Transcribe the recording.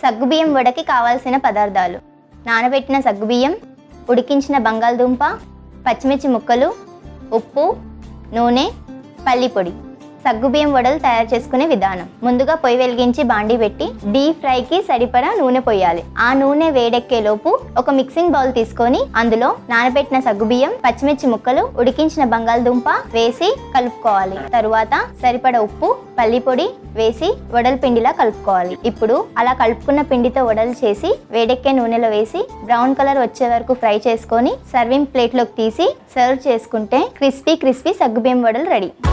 సగ్గుబియ్యం వడకి కావాల్సిన పదార్థాలు నానబెట్టిన సగ్గుబియ్యం ఉడికించిన బంగాళదుంప పచ్చిమిర్చి ముక్కలు ఉప్పు నూనె పల్లి పొడి సగ్గుబియ్యం వడలు తయారు చేసుకునే విధానం ముందుగా పొయ్యి వెలిగించి బాండి పెట్టి డీప్ ఫ్రైకి సరిపడా నూనె పోయాలి ఆ నూనె వేడెక్కే లోపు ఒక మిక్సింగ్ బౌల్ తీసుకొని అందులో నానబెట్టిన సగ్గుబియ్యం పచ్చిమిర్చి ముక్కలు ఉడికించిన బంగాళదుంప వేసి కలుపుకోవాలి తరువాత సరిపడా ఉప్పు పల్లి పొడి వేసి వడల పిండిలా కలుపుకోవాలి ఇప్పుడు అలా కలుపుకున్న పిండితో వడలు చేసి వేడెక్కే నూనెలో వేసి బ్రౌన్ కలర్ వచ్చే వరకు ఫ్రై చేసుకొని సర్వింగ్ ప్లేట్లోకి తీసి సర్వ్ చేసుకుంటే క్రిస్పీ క్రిస్పీ సగ్గుబియ్యం వడలు రెడీ